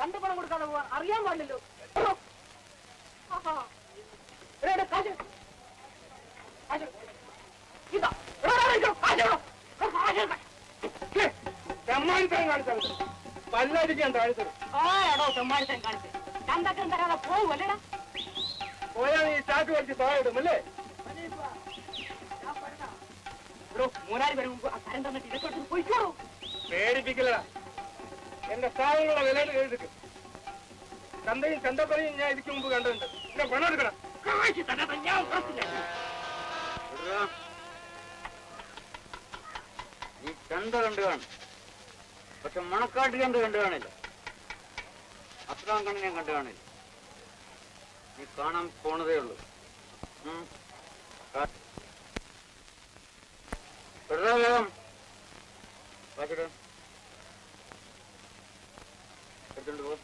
രണ്ട് പണം കൊടുക്കാതെ പോവാ അറിയാൻ പാടില്ലല്ലോ ആഹാ. എടാ, എടാ, കാശ്. കാശ്. ഇതാ. എടാ, എടാ, ഇതാ, കാശ് എടാ. എടാ, കാശ് എടുക്ക. തെമ്മാനിത്തരം കാണിച്ചത് പല്ലടിക്കാൻ താഴ്ത്തത് ആ, എടോ, തെമ്മാടിത്തരം കാണിച്ച്. ചന്തക്കൻ തരാതെ പോവുമല്ലേടാ പോയാൽ ഈ ചാക്ക് വലിച്ച് താഴെ അല്ലേ എടോ, മൂന്നാല് പേര് മുമ്പ് ആ കരം തന്നിട്ട് ഇതൊക്കെ പോയിക്കോളൂ പേടിപ്പിക്കലടാ എന്റെ സാധനങ്ങളുടെ വിലയിൽ എഴുതിക്കും ചന്തയും ചന്തപ്പറയും ഞാൻ ഇതിക്ക് മുമ്പ് കണ്ടിട്ടുണ്ട് എന്നെ പണം എടുക്കണം കാശ് തരാതെ ഞാൻ ഉറപ്പില്ല നീ ചന്ത കണ്ടു കാണും പക്ഷെ മണക്കാട്ട് കണ്ട് കണ്ടു കാണില്ല അത്രാം കണ്ണ് ഞാൻ കണ്ടു കാണില്ല നീ കാണാൻ പോണതേ ഉള്ളൂ ഉം. കാ- വിടടാ വേഗം വായിച്ചിട്ട് എടുത്തോണ്ട് പോ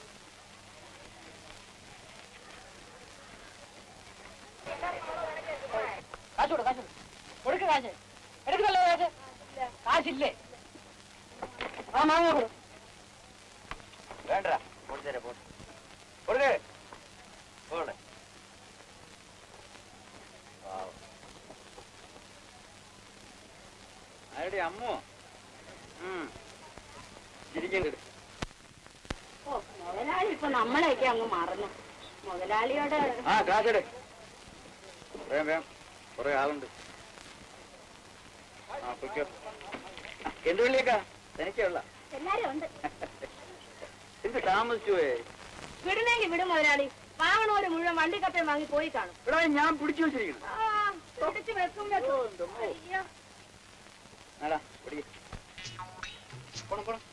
കാശ് കൊടു കാശ് കൊടു. കൊടുക്ക് കാശ് എടുക്കണല്ലോ കാശ് കാശില്ലേ ആ മാങ്ങ കൊടു വേണ്ട കൊടുത്തേരെ പോ കൊടുക്കേ പോടെ ആരുടെ അമ്മോ ഉം ഇരിക്കണ്ട ഓ മുതലാളി ഇപ്പൊ നമ്മളെയൊക്കെ അങ്ങ് മറന്നു മുതലാളിയോട് ആ കാശടെ വേം വേം കുറെ ആളുണ്ട് ആ പൊയ്ക്കോ എന്ത് വിളിയേക്കാ തനിക്കുള്ള എല്ലാരും ഉണ്ട് എന്ത് താമസിച്ചു പോയേ വിടുന്നെങ്കിൽ വിടും മുതലാളി വാങ്ങണോര് മുഴുവൻ വണ്ടി കപ്പയും വാങ്ങി പോയി കാണും ഇവിടെ ഞാൻ പിടിച്ചു വെച്ചിരിക്കുന്നു ആ, പിടിച്ച് വെക്കും വെക്കും അയ്യോ ആടാ പിടിക്ക് പോണം പോണം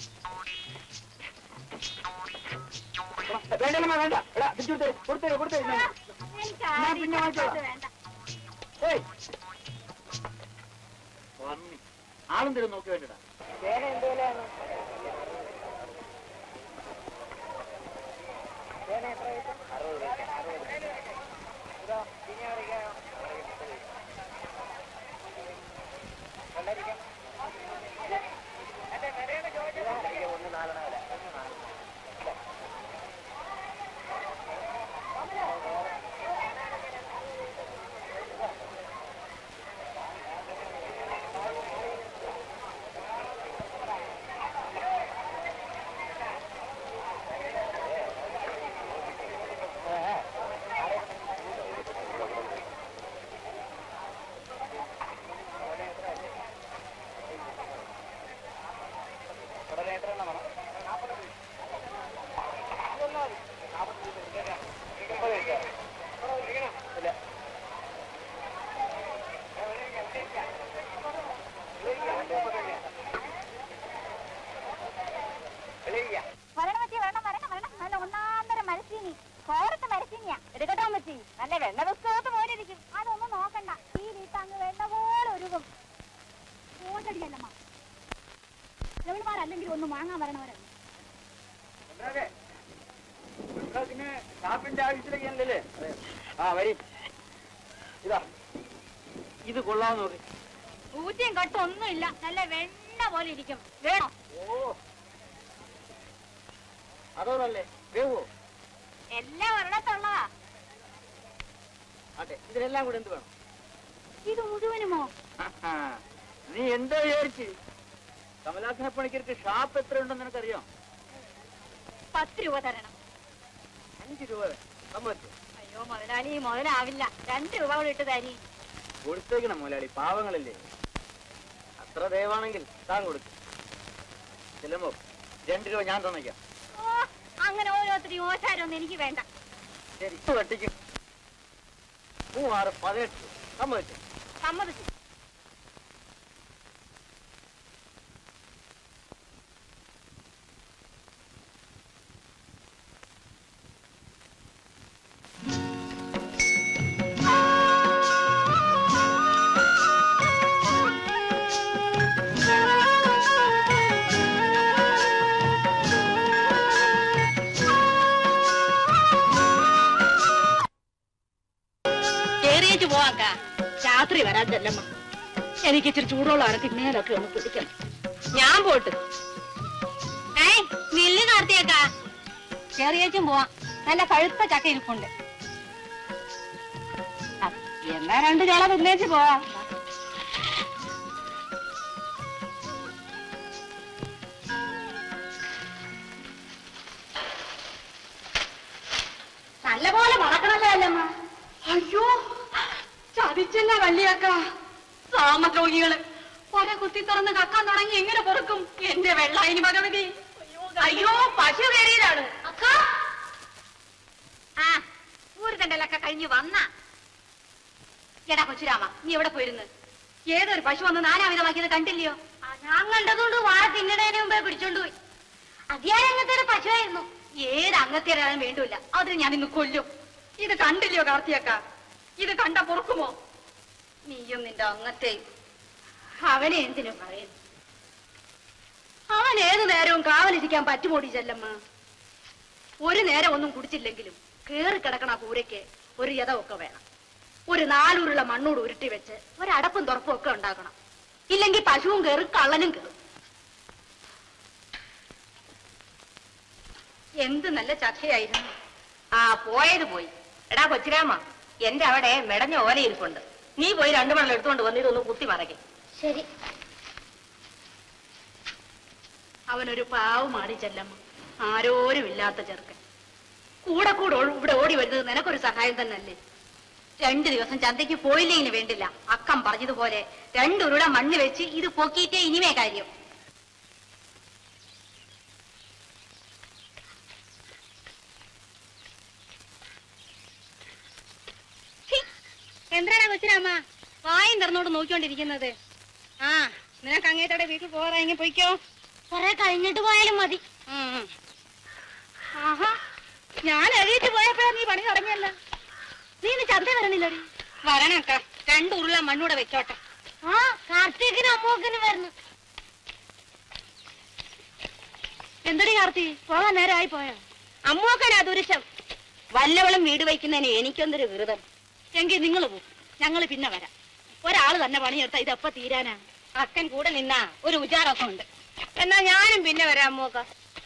വേണ്ടല്ലമ്മ വേണ്ട എടാ പിടിച്ചു കൊടുത്തേ കൊടുത്തേ കൊടുത്തേ എനിക്ക് ഞാൻ പിന്നെ ആദ്യം വാങ്ങിച്ചോളാം. അത് വേണ്ട ഏയ് വന്നി. ആളും തരും നോക്കി വേണ്ടടാ വരണം പറ്റി വേണം വരണം വരണം നല്ല ഒന്നാന്തര മരച്ചീനി കോരത്ത് മരച്ചീനിയാ എടുക്കട്ടോ പറ്റി നല്ല വെണ്ണ പുസ്തകത്ത് പോലെ ഇരിക്കും അതൊന്നും നോക്കണ്ട ഈ വീട്ട് അങ്ങ് വെണ്ണ പോലെ ഒരുങ്ങും ഓട്ടടിയല്ലമ്മ രവിമാരല്ലെങ്കിൽ ഒന്ന് വാങ്ങാൻ വരണവരല്ല പിന്നെ ഷാപ്പിന്റെ ആവശ്യത്തിലേക്ക് അല്ലല്ലേ ആ വരി ഇതാ ഇത് കൊള്ളാൻ നോക്കി ഊറ്റിയും കട്ടും ഒന്നുമില്ല നല്ല വെണ്ണ പോലെ ഇരിക്കും വേണോ ഓ അതോന്നല്ലേ വേവോ എല്ലാം ഒരിടത്തുള്ളതാ ആട്ടെ ഇതിനെല്ലാം കൂടെ എന്ത് വേണം ഇത് മുഴുവനുമോ ആഹാ. നീ എന്താ വിചാരിച്ച് കമലാസന പണിക്കർക്ക് ഷാപ്പ് എത്ര ഉണ്ടെന്ന് നിനക്കറിയാം പത്ത് രൂപ തരണം അഞ്ച് രൂപ സമ്മതിച്ചു അയ്യോ മുതലാളി മുതലാവില്ല രണ്ട് രൂപ കൂടെ ഇട്ട് തരി കൊടുത്തേക്കണം മുതലാളി പാവങ്ങളല്ലേ അത്ര ദയവാണെങ്കിൽ താൻ കൊടുക്കും ചെല്ലുമ്പോ രണ്ട് രൂപ ഞാൻ തന്നേക്കാം ഓ അങ്ങനെ ഓരോരുത്തരും ഓശാരൊന്നും എനിക്ക് വേണ്ട ശരി ഇപ്പൊ വെട്ടിക്ക് മൂവാറ് പതിനെട്ട് സമ്മതിച്ചു സമ്മതിച്ചു കേറിയേച്ച് പോവാക്ക രാത്രി വരാൻ ചെല്ലമ്മ എനിക്ക് ഇച്ചിരി ചൂടുള്ള അരക്ക് മേലൊക്കെ ഒന്ന് പിടിക്കണം ഞാൻ പോട്ട് ഏയ് നില്ല് കാർത്തിയേക്ക ചെറിയേച്ചും പോവാം നല്ല പഴുത്ത ചക്ക ഇരിപ്പുണ്ട് ആ, എന്നാ രണ്ട് ചോള തിന്നേച്ച് പോവാം നല്ലപോലെ മണക്കണല്ലേ അല്ലമ്മ അയ്യോ ചതിച്ചല്ല വള്ളിയാക്ക സാമദ്രോഹികള് ഒര കുത്തി തുറന്ന് കക്കാൻ തുടങ്ങി എങ്ങനെ പൊറുക്കും എന്റെ വെള്ളായിനി ഭഗവതി അയ്യോ പശു കയറിയതാണ് അക്ക ആ ഊരുതണ്ടലൊക്കെ കഴിഞ്ഞു വന്ന എടാ കൊച്ചുരാമ നീ എവിടെ പോയിരുന്നു ഏതൊരു പശു വന്ന് നാനാവിധമാക്കിയത് കണ്ടില്ലയോ ഞാൻ കണ്ടതുകൊണ്ട് വാഴ തിന്നണേന് മുമ്പേ പിടിച്ചോണ്ട് പോയി അതിയാരങ്ങത്തെ ഒരു പശുവായിരുന്നു ഏത് അംഗത്തേരാനും വേണ്ടൂല അതിന് ഞാൻ ഇന്ന് കൊല്ലും ഇത് കണ്ടില്ലയോ കാർത്തിയക്ക ഇത് കണ്ട പൊറുക്കുമോ നീയും നിന്റെ അംഗത്തെ അവനെ എന്തിനു പറയുന്നു അവൻ ഏതു നേരവും കാവലിരിക്കാൻ പറ്റുമോടി ചെല്ലമ്മ ഒരു നേരം ഒന്നും കുടിച്ചില്ലെങ്കിലും കേറി കിടക്കണ കൂരയ്ക്ക് ഒരു യഥമൊക്കെ വേണം ഒരു നാലൂരുള്ള മണ്ണോട് ഉരുട്ടി വെച്ച് ഒരടപ്പും തുറപ്പും ഒക്കെ ഉണ്ടാക്കണം ഇല്ലെങ്കിൽ പശുവും കയറും കള്ളനും കയറും എന്ത് നല്ല ചക്കയായിരുന്നു ആ പോയത് പോയി എടാ കൊച്ചിരാമ എന്റെ അവിടെ മെടഞ്ഞ ഓല ഇരിപ്പുണ്ട് നീ പോയി രണ്ടു മണം എടുത്തുകൊണ്ട് വന്ന് ഇതൊന്ന് കുത്തി മറയ്ക്കും ശരി അവനൊരു പാവമാണ് ചെല്ലമ്മ ആരോരും ഇല്ലാത്ത ചെറുക്കൻ കൂടെ കൂടെ ഓ- ഇവിടെ ഓടി വരുന്നത് നിനക്കൊരു സഹായം തന്നെയല്ലേ രണ്ടു ദിവസം ചന്തയ്ക്ക് പോയില്ലേന് വേണ്ടില്ല അക്കം പറഞ്ഞതുപോലെ രണ്ടുരുടെ മണ്ണ് വെച്ച് ഇത് പൊക്കിയിട്ടേ ഇനിമേ കാര്യം എന്തിനാണ് കൊച്ചിരാമ്മ വായും തുറന്നോട് നോക്കിക്കൊണ്ടിരിക്കുന്നത് ആ നിനക്ക് അങ്ങേത്തോടെ വീട്ടിൽ പോകാറായെങ്കിൽ പൊയ്ക്കോ കുറെ കഴിഞ്ഞിട്ട് പോയാലും മതി ആഹാ ഞാൻ എഴുതിട്ട് പോയപ്പോഴാ നീ പണി തുടങ്ങിയല്ല നീ ഇന്ന് ചന്ത വരണില്ലടി വരണക്ക രണ്ടു ഉരുള മണ്ണൂടെ വെച്ചോട്ടെ ആ കാർത്തികിന് അമ്മൂക്കിന് വരുന്നു എന്തടി കാർത്തി പോകാൻ നേരമായി പോയോ അമ്മോക്കനാ ദുരുശം വല്ലവളും വീട് വയ്ക്കുന്നതിന് എനിക്കൊന്നൊരു വിരുദം എങ്കിൽ നിങ്ങൾ പോകും ഞങ്ങൾ പിന്നെ വരാം ഒരാള് തന്നെ പണിയെടുത്ത ഇതെപ്പ തീരാനാ അക്കൻ കൂടെ നിന്നാ ഒരു ഉചാറൊക്കെ ഉണ്ട് എന്നാ ഞാനും പിന്നെ വരാം അമ്മോക്ക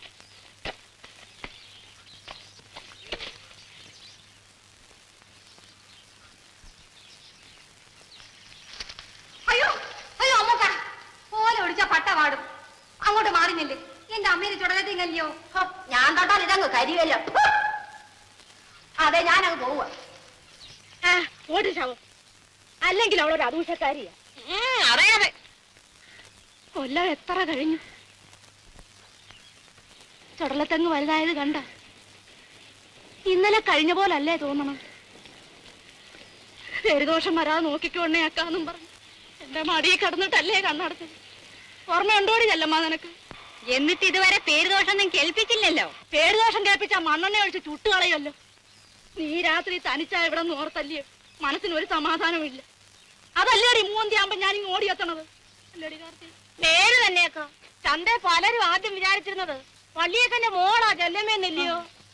അയ്യോ അയ്യോ അമ്മൂക്ക പോലെ ഒടിച്ച പട്ട പാടും അങ്ങോട്ട് മാറിഞ്ഞില്ലേ എന്റെ അമ്മേനെ ചുടലത്തിങ്ങല്ലയോ ഹോ, ഞാൻ തൊട്ടാൽ ഇതങ്ങ് കരിയല്ലോ അതെ ഞാനങ്ങ് പോവുക ഓടി ശവം അല്ലെങ്കിൽ അവളൊരു അദൂഷക്കാരിയാ അതെ അതെ കൊല്ലം എത്ര കഴിഞ്ഞു ചുടലത്തെങ്ങ് വലുതായത് കണ്ട ഇന്നലെ കഴിഞ്ഞ പോലല്ലേ തോന്നണം പേരുദോഷം വരാതെ നോക്കിക്കോണേ അക്കാന്നും പറഞ്ഞു എന്റെ മടിയിൽ കിടന്നിട്ടല്ലേ കണ്ണടച്ചു ഓർമ്മയുണ്ടോടി ചെല്ലമ്മ നിനക്ക് എന്നിട്ട് ഇതുവരെ പേരുദോഷമൊന്നും കേൾപ്പിച്ചില്ലല്ലോ പേരുദോഷം കേൾപ്പിച്ച മണ്ണെണ്ണ ഒഴിച്ച് ചുട്ടുകളയല്ലോ നീ രാത്രി തനിച്ചാ ഇവിടെ നിന്ന് ഓർത്തല്ലേ മനസ്സിന് ഒരു സമാധാനമില്ല അതല്ലേടി മൂന്തിയാകുമ്പോ ഞാൻ ഇങ്ങ് ഓടിയെത്തണത് അല്ലേടി കാർത്തി പേര് തന്നെയൊക്കെ ചന്ത പലരും ആദ്യം വിചാരിച്ചിരുന്നത് പള്ളിയേക്കന്റെ മോളാ ചെല്ലമ്മയെന്നില്ലയോ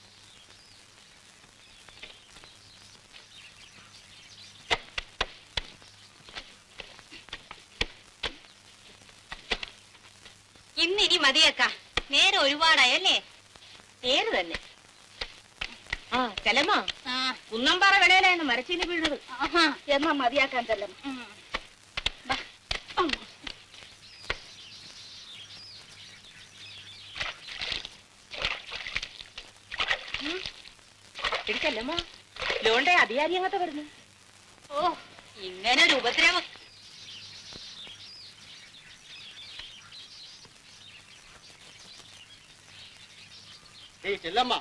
ഇന്നിനി മതിയക്ക നേരെ ഒരുപാടായല്ലേ നേര് തന്നെ ആ ചെലമ്മ കുന്നമ്പാറ വിളയിലായിരുന്നു മരച്ചീനി വീണത് ആഹാ, എന്നാ മതിയാക്കാൻ ചെല്ലം പിടിച്ചല്ലമ്മ ലോണ്ടെ അധികാരി അങ്ങത്തെ വരുന്നു ഓ ഇങ്ങനെ ഒരു ഉപദ്രവം ഏയ് ചെല്ലമ്മ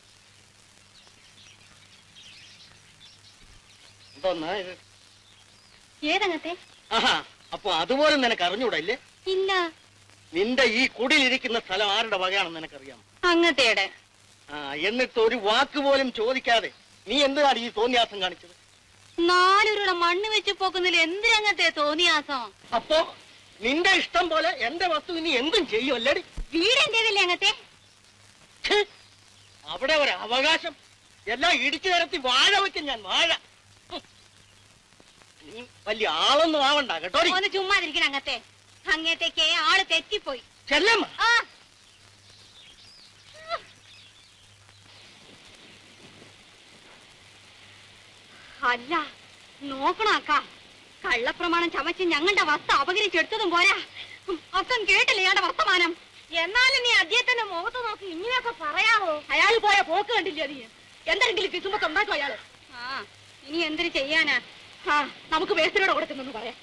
എന്തോന്നാ ഇത് ഏതങ്ങത്തെ ആഹാ അപ്പൊ അതുപോലെ നിനക്ക് അറിഞ്ഞൂടല്ലേ ഇല്ല നിന്റെ ഈ കുടിലിരിക്കുന്ന സ്ഥലം ആരുടെ വകയാണെന്ന് നിനക്കറിയാം അങ്ങത്തേടെ ആ എന്നിട്ട് ഒരു വാക്ക് പോലും ചോദിക്കാതെ നീ എന്തിനാണ് ഈ തോന്നിയാസം കാണിച്ചത് നാലുരുള മണ്ണ് വെച്ച് പോക്കുന്നതിൽ എന്തിനങ്ങത്തെ തോന്നിയാസം അപ്പോ നിന്റെ ഇഷ്ടം പോലെ എന്റെ വസ്തു ഇനി എന്തും ചെയ്യും അല്ലേടി വീട് എന്റേതല്ലേ അങ്ങത്തെ ഛെ, അവിടെ ഒരു അവകാശം എല്ലാം ഇടിച്ചു നിരത്തി വാഴ വെക്കും ഞാൻ വാഴ ഹും. നീ വലിയ ആളൊന്നും ആവണ്ട കേട്ടോടി ഒന്ന് ചുമ്മാതിരിക്കണം അങ്ങത്തെ അങ്ങത്തേക്ക് ആള് തെറ്റിപ്പോയി ചെല്ലമ്മ ആ അല്ല നോക്കണം അക്ക കള്ളപ്രമാണം ചമച്ച് ഞങ്ങളുടെ വസ്തു അപകരിച്ചെടുത്തതും പോരാ അക്കം കേട്ടില്ല ഇയാളുടെ വർത്തമാനം എന്നാലും നീ അദ്ദേഹത്തിന്റെ മുഖത്ത് നോക്കി ഇങ്ങനെയൊക്കെ പറയാമോ അയാൾ പോയ പോക്ക് കണ്ടില്ല നീ എന്തെങ്കിലും കിസുമ്പത്ത് ഉണ്ടാക്കും അയാള് ആ ഇനി എന്തിനു ചെയ്യാനാ ആ നമുക്ക് വേസ്റ്റിനോട് കൊടുക്കുന്നെന്ന് പറയാം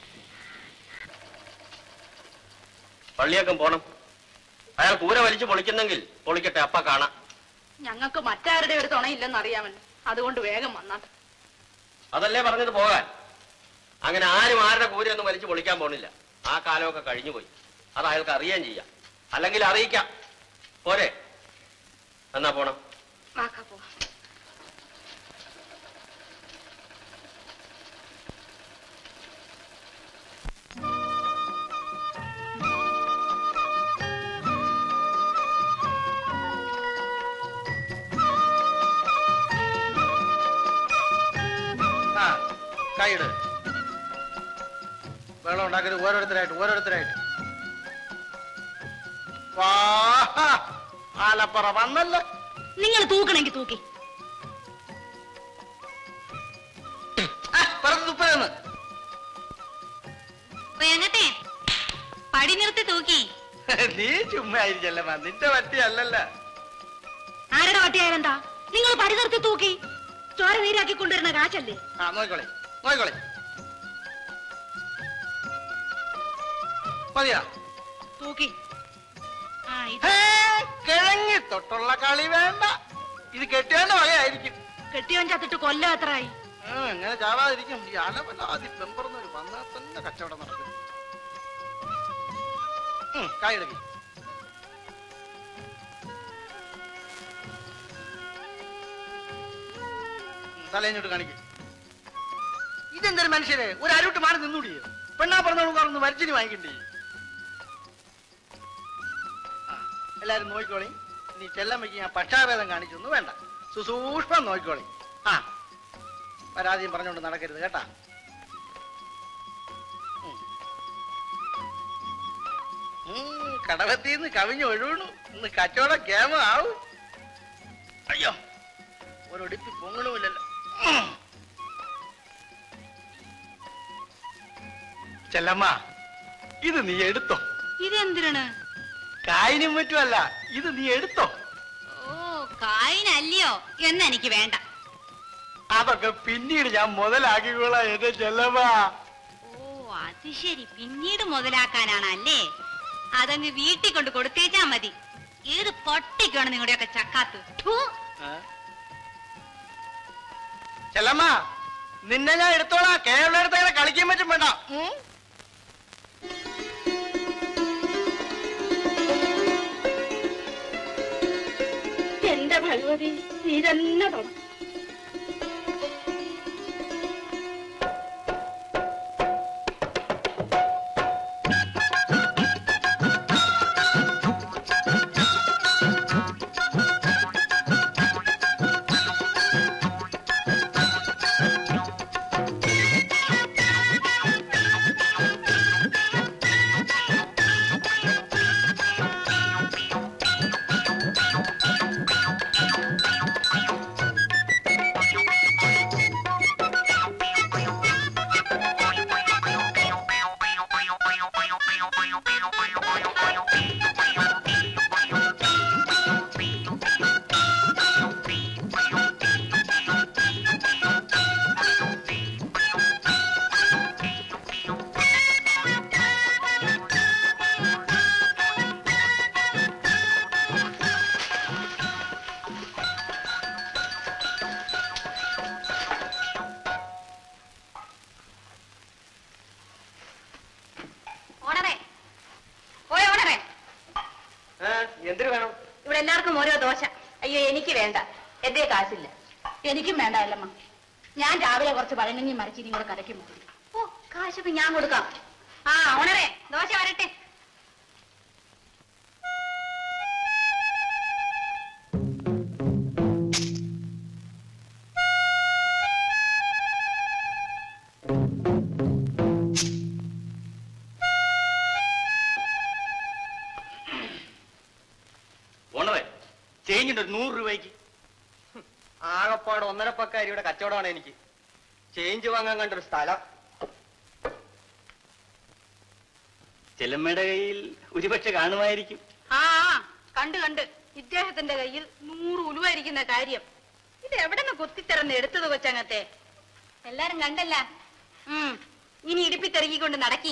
പള്ളിയൊക്കെ പോണം അയാൾ കൂര വലിച്ചു പൊളിക്കുന്നെങ്കിൽ പൊളിക്കട്ടെ അപ്പ കാണാം ഞങ്ങൾക്ക് മറ്റാരുടെ ഒരു തുണയില്ലെന്ന് അറിയാമല്ലോ അതുകൊണ്ട് വേഗം വന്നാട്ടെ അതല്ലേ പറഞ്ഞത് പോകാൻ അങ്ങനെ ആരും ആരുടെ കൂരയൊന്നും വലിച്ചു പൊളിക്കാൻ പോണില്ല ആ കാലമൊക്കെ കഴിഞ്ഞു പോയി അത് അയാൾക്ക് അറിയാൻ ചെയ്യാം അല്ലെങ്കിൽ അറിയിക്കാം പോരെ എന്നാ പോണം വാക്കാ പോ ആ കൈയിട് വെള്ളം ഉണ്ടാക്കരുത് ഓരോരുത്തരായിട്ട് ഓരോരുത്തരായിട്ട് വാ ആലപ്പുറ വന്നല്ലോ നിങ്ങൾ തൂക്കണമെങ്കിൽ തൂക്കി പറഞ്ഞു തുപ്പലെന്ന് എങ്ങട്ടെ പടി നിർത്തി തൂക്കി നീ ചുമ്മാ ആയിരിക്കല്ലേ നിന്റെ വട്ടി അല്ലല്ല ആരുടെ വട്ടിയായാലെന്താ നിങ്ങൾ പടി നിർത്തി തൂക്കി ചോര നീരാക്കി കൊണ്ടുവരുന്ന കാശല്ലേ ആ നോയിക്കോളെ നോയിക്കോളെ മതിയാ തൂക്കി ആ ഇത് ഹേ, കിഴങ്ങി തൊട്ടുള്ള കളി വേണ്ട ഇത് കെട്ടിയാന്റെ വകയായിരിക്കും കെട്ടിയോൻ ചത്തിട്ട് കൊല്ലം എത്രയായി ആ, എങ്ങനെ ചാവാതിരിക്കും ഈ അലവല ആദ്യം പെമ്പറന്നൊരു വന്നാൽ തന്നെ കച്ചവടം നടക്കും ഉം, കായെടുക്ക് തലേഞ്ഞോട്ട് കാണിക്കും ഇതെന്തൊരു മനുഷ്യരെ ഒരു അരുട്ട് മാറി നിന്നൂടിയോ പെണ്ണാ പറഞ്ഞോളൂ മരിച്ചിന് വാങ്ങിക്കണ്ടേ ആ, എല്ലാരും നോക്കിക്കോളി നീ ചെല്ലമ്മയ്ക്ക് ഞാൻ പക്ഷാഭേദം കാണിച്ചൊന്നും വേണ്ട സുസൂക്ഷ്മം നോക്കിക്കോളി ആ പരാതിയും പറഞ്ഞുകൊണ്ട് നടക്കരുത് കേട്ടാ ഉം. ഉം, കടവത്തിന്ന് കവിഞ്ഞ് ഒഴുകണു ഇന്ന് കച്ചവടം കേമ ആവും അയ്യോ ഒരൊടുപ്പി പൊങ്ങണമില്ലല്ലോ ഉം. ചെല്ലമ്മ ഇത് നീ എടുത്തോ ഇതെന്തിനാണ് കായിനും പറ്റുമല്ല ഇത് നീ എടുത്തോ ഓ കായിനല്ലയോ എന്നെനിക്ക് വേണ്ട അതൊക്കെ പിന്നീട് ഞാൻ മുതലാക്കിക്കോളാം എന്റെ ചെല്ലമ്മ ഓ അത് ശരി പിന്നീട് മുതലാക്കാനാണല്ലേ അതങ്ങ് വീട്ടിൽ കൊണ്ട് കൊടുത്തേച്ചാ മതി ഏത് പൊട്ടിക്കാണ് നിങ്ങളുടെയൊക്കെ ചക്കാത്ത് ഥൂ. ചെല്ലമ്മ നിന്നെ ഞാൻ എടുത്തോളാം കേരള അടുത്ത് അങ്ങനെ കളിക്കാൻ പറ്റും വേണ്ട ഉം? എന്റെ ഭഗവതി നീ തന്നെ തൊട ഓണറേ ഓയ ഓണറേ എന്തിനു വേണം ഇവിടെ എല്ലാവർക്കും ഓരോ ദോശ അയ്യോ എനിക്ക് വേണ്ട എന്റെ കാശില്ല എനിക്കും വേണ്ട അല്ലമ്മ ഞാൻ രാവിലെ കുറച്ച് പഴങ്ങഞ്ഞി മറിച്ചിരിയും കൂടെ കരയ്ക്കും ഓ കാശൊക്കെ ഞാൻ കൊടുക്കാം ആ ഓണറേ ദോശ വരട്ടെ ഓണറേ ചേഞ്ചിന്റെ ഒരു നൂറ് രൂപയ്ക്ക് ആകപ്പാട് ഒന്നര പക്ക അരിയുടെ കച്ചവടമാണ് എനിക്ക് ചേഞ്ച് വാങ്ങാൻ കണ്ടൊരു സ്ഥലം ചെല്ലമ്മയുടെ കയ്യിൽ ഒരുപക്ഷെ കാണുമായിരിക്കും ആ ആ, കണ്ട് കണ്ട് ഇദ്ദേഹത്തിന്റെ കയ്യിൽ നൂറ് ഉലുവായിരിക്കുന്ന കാര്യം ഇത് എവിടെ നിന്ന് കുത്തിത്തിറന്ന് എടുത്തത് കൊച്ചങ്ങത്തെ എല്ലാരും കണ്ടല്ല ഉം ഇനി ഇടുപ്പിത്തെറുകിക്കൊണ്ട് നടക്കി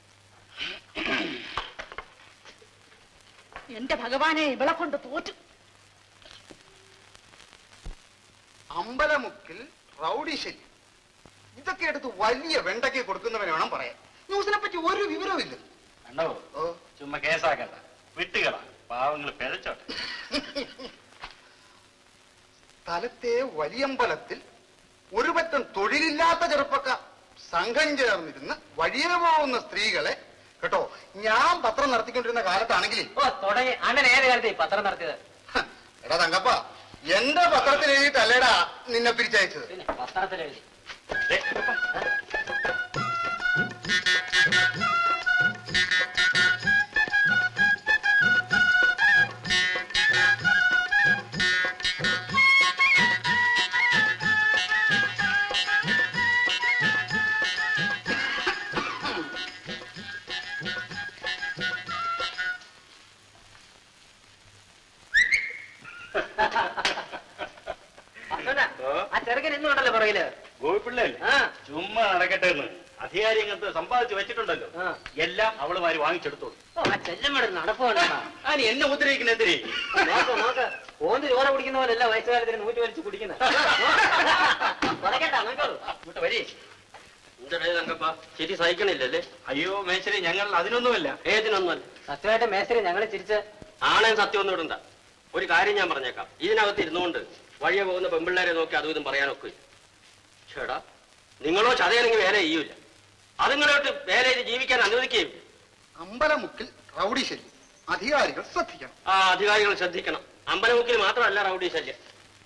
എന്റെ ഭഗവാനെ ഇവളെ കൊണ്ട് തോറ്റു അമ്പലമുക്കിൽ റൗഡി ശല്യം ഇതൊക്കെ എടുത്ത് വലിയ വെണ്ടയ്ക്ക് കൊടുക്കുന്നവനെ വേണം പറയാൻ ന്യൂസിനെ പറ്റി ഒരു വിവരവും കണ്ടോ ഓ ചുമ്മാ കേസാക്കണ്ട വിട്ടുകളാ പാവങ്ങൾ പിഴച്ചോട്ടെ സ്ഥലത്തെ വലിയമ്പലത്തിൽ ഒരു പറ്റം തൊഴിലില്ലാത്ത ചെറുപ്പക്കാർ സംഘം ചേർന്നിരുന്ന് വഴിയെ പോകുന്ന സ്ത്രീകളെ കേട്ടോ ഞാൻ പത്രം നടത്തിക്കൊണ്ടിരുന്ന കാലത്താണെങ്കിൽ ഓ തുടങ്ങി അണ്ണൻ ഏത് കാലത്ത് ഈ പത്രം നടത്തിയത് ഹ, എടാ തങ്കപ്പ എന്റെ പത്രത്തിൽ എഴുതിയിട്ടല്ലേടാ നിന്നെ പിരിച്ചയച്ചത് പിന്നെ പത്രത്തിൽ എഴുതി ദേ, ഓ, ആ ചെറുക്കൻ ഇന്നും ഉണ്ടല്ലോ പുറകില് ഗോപിപ്പിള്ളയല്ലേ ആ ചുമ്മാ നടക്കട്ടെ എന്ന് അധികാരി അങ്ങനത്തെ സമ്പാദിച്ചു വെച്ചിട്ടുണ്ടല്ലോ ആ. എല്ലാം അവളുമാര് വാങ്ങിച്ചെടുത്തോളൂ ഓ ആ ചെല്ലമ്മയുടെ നടപ്പ് വേണ്ട ആ നീ എന്നെ ഉദ്രവിക്കുന്ന എന്തിനേ നോക്ക് നോക്ക് ഓന്ത് ചോര കുടിക്കുന്ന പോലെയല്ല വയസ്സുകാലത്തിന് നൂറ്റി വലിച്ച് കുടിക്കുന്നത് തുടക്കട്ടാ നോക്കോളൂ ഇങ്ങോട്ട് വരി എന്താ തങ്കപ്പ ശരി സഹിക്കണില്ലല്ലേ അയ്യോ മേശ്ശേരി ഞങ്ങൾ അതിനൊന്നുമല്ല ഏതിനൊന്നുമല്ല സത്യമായിട്ട് മേസ്ത്രി ഞങ്ങളെ ചിരിച്ച് ആണേം സത്യം ഒന്നും ഇടണ്ട ഒരു കാര്യം ഞാൻ പറഞ്ഞേക്കാം ഇതിനകത്ത് ഇരുന്നുകൊണ്ട് വഴിയെ പോകുന്ന പെമ്പിള്ളേരെ നോക്കി അതും ഇതും പറയാനൊക്കെ ചേടാ നിങ്ങളോ ചതയാണെങ്കിൽ വേല ചെയ്യൂല അതുങ്ങളോട്ട് വേല ചെയ്ത് ജീവിക്കാൻ അനുവദിക്കുകയും അമ്പലമുക്കിൽ റൗഡി ശല്യം അധികാരികൾ ശ്രദ്ധിക്കണം ആ അധികാരികൾ ശ്രദ്ധിക്കണം അമ്പലമുക്കിൽ മാത്രമല്ല റൗഡി ശല്യം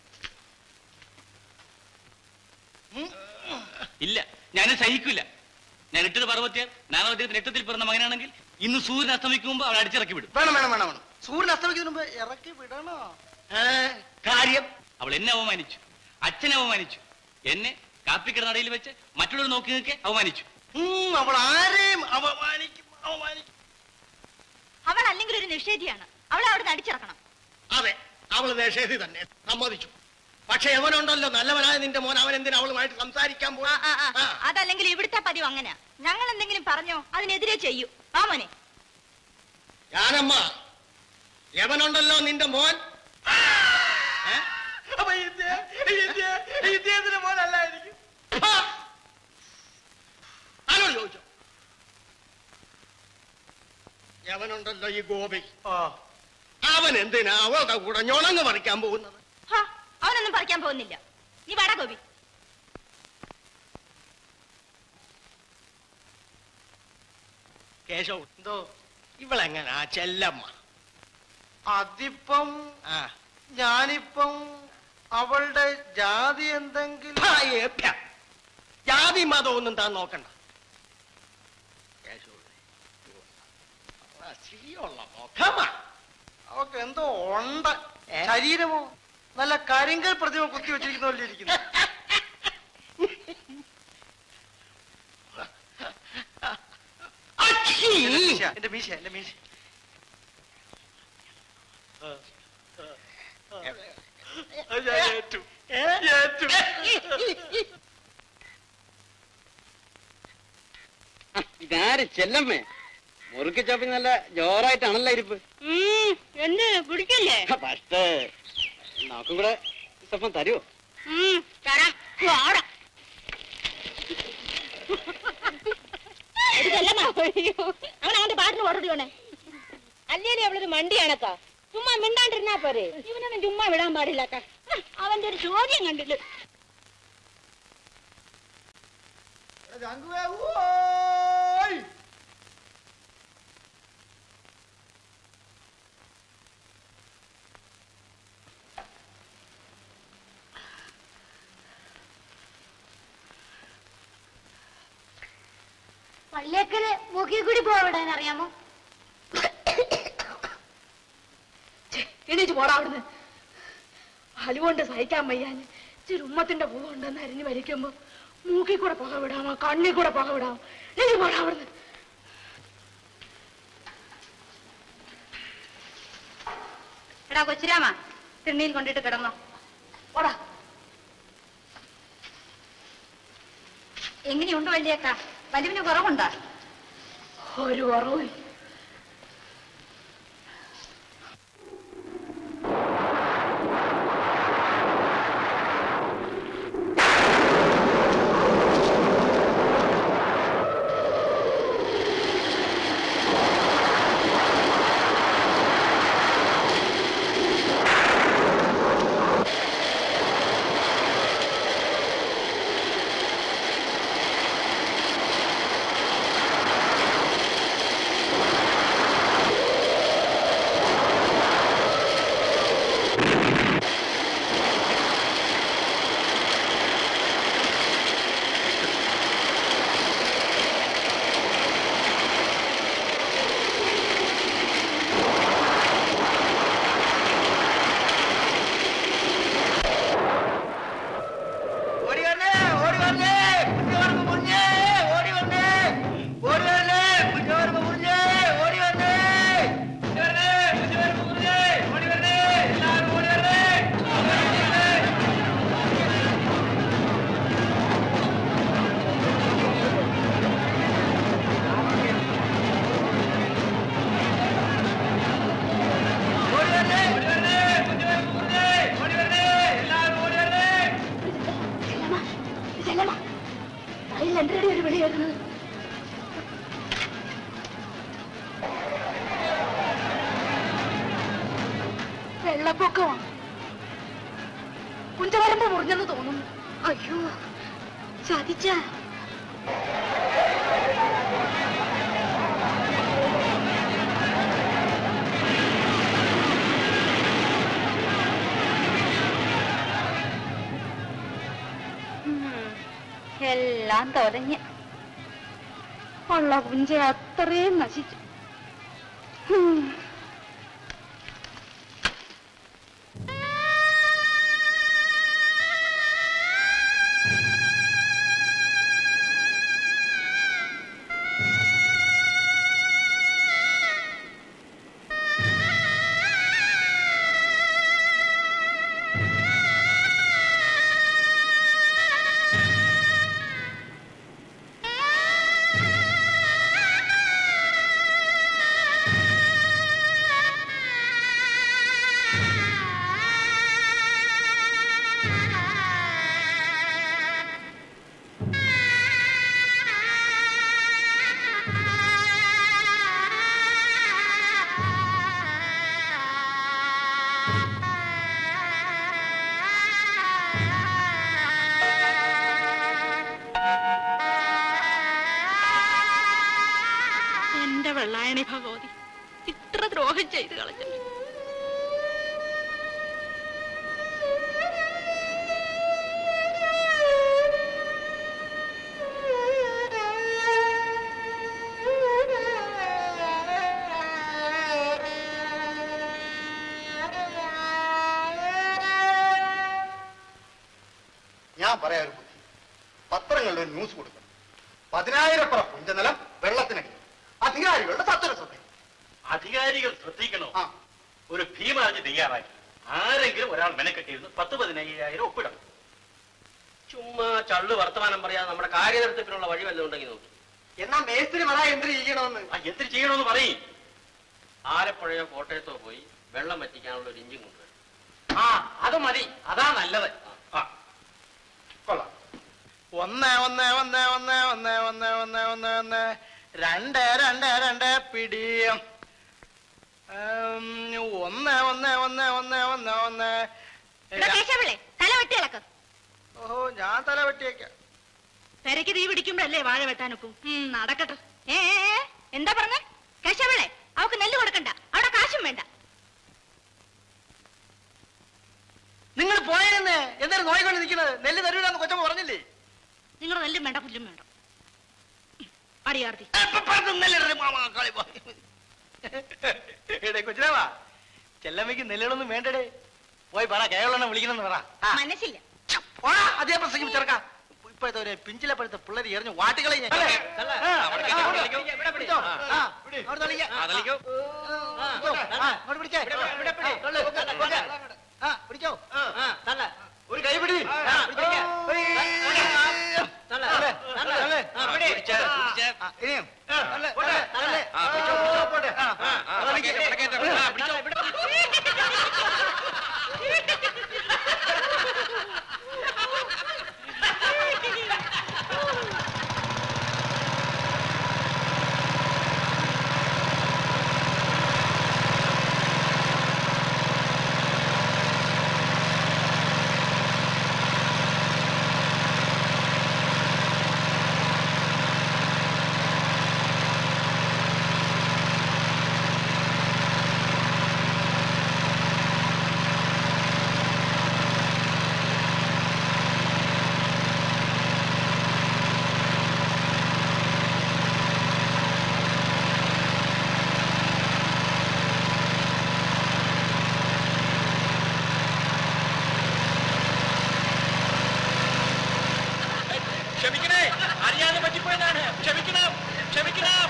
ഇല്ല ഞാൻ സഹിക്കില്ല ഞാൻ ഇട്ടത് പർവ്വത്യാൽ നാളെ അദ്ദേഹത്തിന് എട്ടത്തിൽ പിറന്ന മകനാണെങ്കിൽ ഇന്ന് സൂര്യൻ അസ്തമിക്കുമ്പോ അവൾ അടിച്ചിറക്കി വിടും വേണം വേണം വേണം വേണം സൂര്യൻ അസ്തമിക്കുന്നതിന് മുമ്പ് ഇറക്കി വിടണോ ഏ, കാര്യം അവൾ എന്നെ അവമാനിച്ചു അച്ഛനെ അവമാനിച്ചു എന്നെ കാപ്പിക്കട നടയിൽ വെച്ച് മറ്റുള്ളവർ നോക്കി നിൽക്കെ അവമാനിച്ചു ഉം, അവൾ ആരെയും അപമാനിക്കും അപമാനിക്കും അവൾ അല്ലെങ്കിൽ ഒരു നിഷേധിയാണ് അവളെ അവിടെ അടിച്ചിറക്കണം അതെ അവള് നിഷേധി തന്നെ സമ്മതിച്ചു പക്ഷെ എവനുണ്ടല്ലോ നല്ലവനായ നിന്റെ മോൻ അവൻ എന്തിനാ അവളുമായിട്ട് സംസാരിക്കാൻ പോയി ആ, ആ, ആ. ആ. അതല്ലെങ്കിൽ ഇവിടുത്തെ പതിവ് അങ്ങനെയാ ഞങ്ങൾ എന്തെങ്കിലും പറഞ്ഞോ അതിനെതിരെ ചെയ്യൂ ആ മോനെ ഞാനമ്മ എവനുണ്ടല്ലോ നിന്റെ മോൻ ഏ? അപ്പൊ ഇദ്ദേ- ഇദ്ദേ- ഇദ്ദേഹത്തിന്റെ മോനല്ലായിരിക്കും ഹാ! ആരോട് ചോദിച്ചോ എവനുണ്ടല്ലോ ഈ ഗോപി അവൻ എന്തിനാ അവളുടെ കൂടെ ഞൊണങ്ങ് പറിക്കാൻ പോകുന്നത് ഹാ, അവനൊന്നും പറിക്കാൻ പോകുന്നില്ല നീ വട ഗോപി കേശവ് എന്തോ ഇവളെങ്ങനാ ചെല്ലമ്മ അതിപ്പം ആ ഞാനിപ്പം അവളുടെ ജാതി എന്തെങ്കിലും ആ, ഏപ്യ. ജാതി മതമൊന്നും താൻ നോക്കണ്ട കേശവ് അവളാ ശരിയുള്ള മുഖമാ അവക്ക് എന്തോ ഉണ്ട് ഏ? ശരീരമോ നല്ല കരിങ്കൽ പ്രതിമ കുത്തി വെച്ചിരിക്കുന്ന പോലെ ഇരിക്കുന്നു അച്ഛീ. എന്റെ മീശ എന്റെ മീശ ഏ? ഇതാര് ചെല്ലമ്മേ മുറുക്കിച്ചോപ്പി നല്ല ജോറായിട്ടാണല്ലോ ഇരിപ്പ് എന്ത് പിടിക്കല്ലേ പക്ഷേ നമുക്കും കൂടെ സ്വപ്പം തരുമോ തരാം വാടാ അവൻ അവന്റെ പാട്ടിന് ഓടടി വേണേ അല്ലേലും അവളൊരു മണ്ടിയാണക്കാ ചുമ്മാ മിണ്ടാണ്ടിരുന്നാ പോരെ ഇവനൊന്നും ചുമ്മാ വിടാൻ പാടില്ലാക്ക അവന്റെ ഒരു ചോദ്യം കണ്ടില്ല പള്ളിയേക്കല് മൂക്കി കൂടി പോവിടാൻ അറിയാമോ എണീച്ച് പോടാ അവിടുന്ന് അലുകൊണ്ട് സഹിക്കാൻ വയ്യാന് ഇച്ചിരി ഉമ്മത്തിന്റെ പൂവ് ഉണ്ടെന്ന് അരിഞ്ഞ് വലിക്കുമ്പോ മൂക്കിൽ കൂടെ പുക വിടാമോ കണ്ണിൽ കൂടെ പുക വിടാമോ എനിക്ക് പോടാ അവിടുന്ന് എടാ കൊച്ചിരാമ തിണ്ണിയിൽ കൊണ്ടിട്ട് കിടന്നോ പോടാ എങ്ങനെയുണ്ട് വല്യേക്ക വലിവിന് കുറവുണ്ടോ ഒരു കുറവും ഓടി വന്നേ ഓടി വന്നേ കുഞ്ഞോർമ്മ മുറിഞ്ഞേ ഓടി വന്നേ ഓടി വന്നേ കുഞ്ഞോർമ്മ മുറിഞ്ഞേ ഓടി വന്നേ കുഞ്ഞോർമ്മ കുഞ്ഞോർമ്മ മുറിഞ്ഞേ ഓടി വന്നേ എല്ലാവരും ഓടി വന്നേ ഓടി വന്നേ ഓടി വന്നേ കുഞ്ഞോർമ്മ മുറിഞ്ഞേ ഓടി വന്നേ എല്ലാവരും ഓടി വന്നേ ചെല്ലമ്മ അതിൽ എന്റെ ഒരു വിളി കേൾക്കുന്നത് വെള്ളപ്പൊക്കമാണ് കുഞ്ചവരമ്പ് മുറിഞ്ഞെന്ന് തോന്നുന്നു അയ്യോ ചതിച്ച എല്ലാം തൊലഞ്ഞ് ഉള്ള പുഞ്ച അത്രയും നശിച്ചു ഹും. എന്റെ വെള്ളായണി ഭഗവതി ഇത്ര ദ്രോഹം ചെയ്ത് കളഞ്ഞു ഞാൻ പറയാം ഒരു ബുദ്ധി പത്രങ്ങളിൽ ഒരു ന്യൂസ് കൊടുക്കണം പതിനായിരപ്പുറ പുഞ്ചനിലം വെള്ളത്തിനടി അധികാരികളുടെ സത്വര ശ്രദ്ധ അധികാരികൾ ശ്രദ്ധിക്കണോ ആ ഒരു ഭീമാജി തയ്യാറാക്കി ആരെങ്കിലും ഒരാൾ മെനക്കെട്ടിരുന്ന് പത്ത് പതിനയ്യായിരം ഒപ്പിടണം ചുമ്മാ ചള്ളു വർത്തമാനം പറയാതെ നമ്മുടെ കാര്യനിർത്തത്തിനുള്ള വഴി വല്ലതും ഉണ്ടെങ്കിൽ നോക്കി എന്നാ മേസ്ത്രി പറ എന്ത് ചെയ്യണമെന്ന് ആ എന്തിന് ചെയ്യണമെന്ന് പറയും ആലപ്പുഴയോ കോട്ടയത്തോ പോയി വെള്ളം വറ്റിക്കാനുള്ള ഒരു ഇഞ്ചിൻ കൊണ്ടുവരും ആ അത് മതി അതാ നല്ലത് ആ കൊള്ളാം ഒന്ന് ഒന്ന് ഒന്ന് ഒന്ന് ഒന്ന് ഒന്ന് ഒന്ന് ഒന്ന് ഒന്ന് രണ്ട് രണ്ട് രണ്ട് പിടിയും ഉം, ഒന്ന് ഒന്ന് ഒന്ന് ഒന്ന് ഒന്ന് ഒന്ന് കേശവളെ തല വെട്ടി ഇളക്ക് ഓഹോ ഞാൻ തല വെട്ടിയേക്കാം പെരയ്ക്ക് തീ പിടിക്കുമ്പോഴല്ലേ വാഴ വെട്ടാനൊക്കും ഉം, നടക്കട്ടെ ഏ ഏ, ഏ, എന്താ പറഞ്ഞ കേശവളെ അവക്ക് നെല്ല് കൊടുക്കണ്ട അവിടെ കാശും വേണ്ട നിങ്ങൾ പോയെന്ന് എന്തായാലും നോയിക്കൊണ്ട് നിൽക്കുന്നത് നെല്ല് തരൂലെന്ന് കൊച്ചമ്മ പറഞ്ഞില്ലേ നിങ്ങൾ നെല്ലും വേണ്ട പുല്ലും വേണ്ട അടിയാർത്തി കൊച്ചിനാവാ ചെല്ലമ്മയ്ക്ക് നെല്ലുകളൊന്നും വേണ്ടടേ പോയി പറ കേരളെണ്ണം വിളിക്കണമെന്ന് പറ ആ. മനസ്സില്ല പോടാ, അതേ പ്രസംഗം ചെറുക്കാം പോയി ഇപ്പോഴത്തെ ഒരു പിഞ്ചിലപ്പോഴത്തെ പിള്ളേർ എറിഞ്ഞ് വാട്ടുകളെ ഞാൻ തള്ളേ. ആ, അവിടെ കയറ്റി അവിടെ തള്ളിക്കോ. പിടിച്ചോ. ആ. ആ, അവിടെ തള്ളിക്ക. ആ, തള്ളിക്കോ. ആ, പിടിച്ചോ. ആ, ഇങ്ങോട്ട് പിടിച്ചേ. ആ, തള്ളു. ഓക്കേ. ആ, പിടിച്ചോ. ആ, തള്ള. ഒരു കൈപിടി ആ, പിടിച്ചേ. തള്ള. തള്ള. തള്ള. ആ, പിടിച്ചേ, പിടിച്ചേ. ആ, ഇനിയും. തള്ള. പോട്ടെ. തള്ള. ആ, പിടിച്ചോ, പിടിച്ചോ. പോട്ടെ. ആ, ആ, ആ, അവിടെ കയറ്റി, അവിടെ കയറ്റി. ആ, പിടിച്ചോ. ക്ഷമിക്കണേ അറിയാതെ പറ്റിപ്പോയതാണ് ക്ഷമിക്കണം ക്ഷമിക്കണം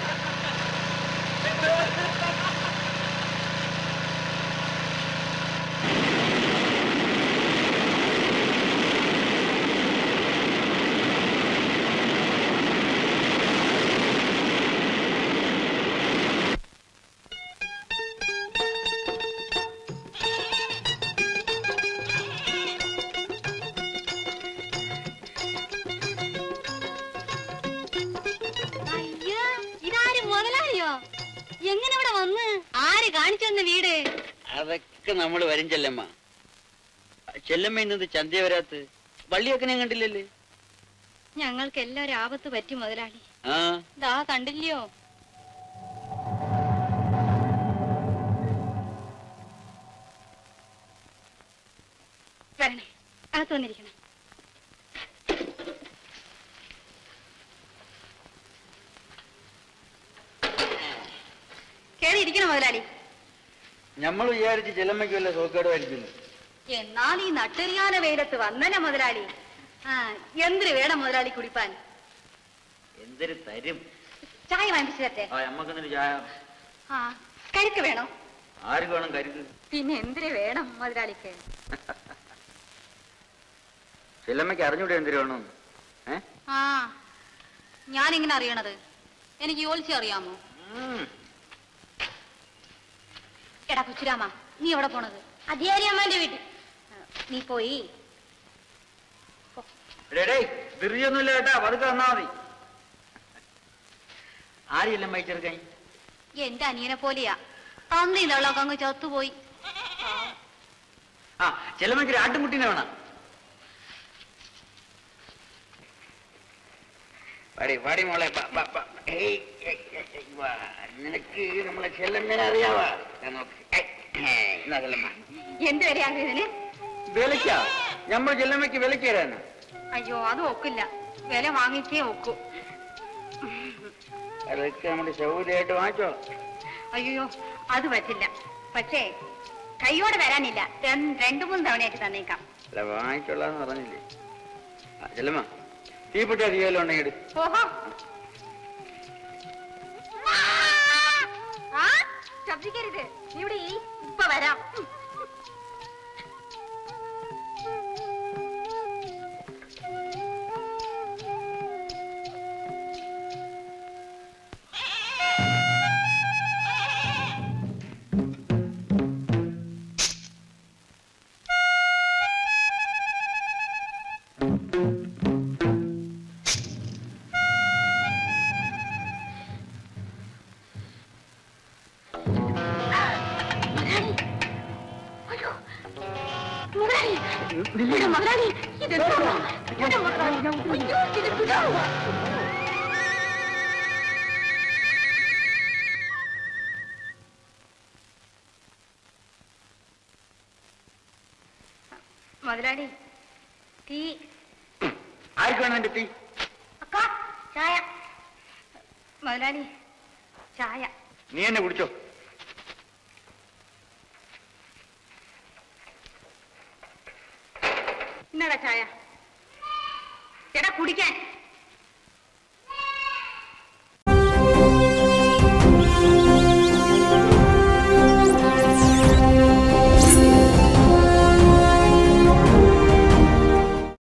അയ്യോ ഇതാരും മുതലാളിയോ എങ്ങനെ ഇവിടെ വന്ന് ആര് കാണിച്ചു തന്ന വീട് അതൊക്കെ നമ്മൾ വരും ചെല്ലമ്മ ചെല്ലമ്മ ഇന്നത് ചന്ത വരാത്ത് വള്ളിയൊക്കെ ഞാൻ കണ്ടില്ലല്ലേ ഞങ്ങൾക്ക് എല്ലാവരും ആപത്ത് പറ്റി മുതലാളി ആ ദാ കണ്ടില്ലയോ വരണേ അകത്ത് വന്നിരിക്കണം കേറി ഇരിക്കണം മുതലാളി നമ്മൾ വിചാരിച്ച് ചെല്ലമ്മയ്ക്ക് വല്ല സോക്കേടുമായിരിക്കുന്നു എന്നാൽ ഈ നട്ടെറിയാന വെയിലത്ത് വന്നനെ മുതലാളി ആ എന്തിന് വേണം മുതലാളി കുടിപ്പാൻ എന്തൊരു തരും ചായ വാങ്ങിച്ചു തരട്ടെ ആ അമ്മക്കെന്നൊരു ചായ ആ കരുക്ക് വേണോ ആർക്ക് വേണം കരുത് പിന്നെ എന്തിന് വേണം മുതലാളിക്ക് ചെല്ലമ്മയ്ക്ക് അറിഞ്ഞൂടെ എന്തിനു വേണം ഏ ആ ഞാനിങ്ങനെ അറിയണത് എനിക്ക് യോലിച്ച് അറിയാമോ ഉം. എടാ കൊച്ചുരാമ നീ എവിടെ പോണത് അധികാരി അമ്മാന്റെ വീട്ടിൽ നീ പോയി ഡേടേ ധൃതിയൊന്നുമില്ല കേട്ടാ പതുക്കെ വന്നാ മതി ആരെയെല്ലാം വഹിച്ചെടുക്കാൻ എന്റെ അനിയനെ പോലെയാ തന്നി വെള്ളമൊക്കെ അങ്ങ് ചത്തുപോയി ആ ചെല്ലമ്മയ്ക്ക് ഒരു ആട്ടുംകുട്ടീനെ വേണം പാടി പാടി മോളെ പ- പ- പ- ഏയ്, ഏയ്, ഏയ്, ഏയ്, വാ. നിനക്ക് നമ്മളെ ചെല്ലമ്മേനെ അറിയാവാ ദാ നോക്ക്. ഏയ്, ഏയ്, എന്നാ ചെല്ലമ്മ എന്ത് വരെയാണ് ഇതിന് വിലക്കാ നമ്മൾ ചെല്ലമ്മയ്ക്ക് വിലക്ക് തരാനാ അയ്യോ അത് ഒക്കില്ല വില വാങ്ങിച്ചേ ഒക്കൂ അതൊക്കെ നമ്മുടെ സൗകര്യമായിട്ട് വാങ്ങിച്ചോ അയ്യോ അത് പറ്റില്ല പക്ഷേ കൈയോടെ വരാനില്ല ര- രണ്ടു മൂന്ന് തവണയായിട്ട് തന്നേക്കാം അല്ല വാങ്ങിച്ചോളാന്ന് പറഞ്ഞില്ലേ ആ, ചെല്ലമ്മ തീപ്പെട്ടി അധികം ഉണ്ടെങ്കിൽ എടു ഓഹോ ആ ശബ്ദിക്കരുത് നീ ഇവിടെ ഈ ഇപ്പൊ വരാം മുതലാളി ഇവിടെ മുതലാളി ഇതെന്താ ഇവിടെ മുതലാളി അയ്യോ ഇത് വിടാവോ മുതലാളി തീ ആർക്ക് വേണം എന്റെ തീ അക്ക ചായ മുതലാളി ചായ നീ എന്നെ കുടിച്ചോ ഇന്നടാ ചായ എടാ കുടിക്കാൻ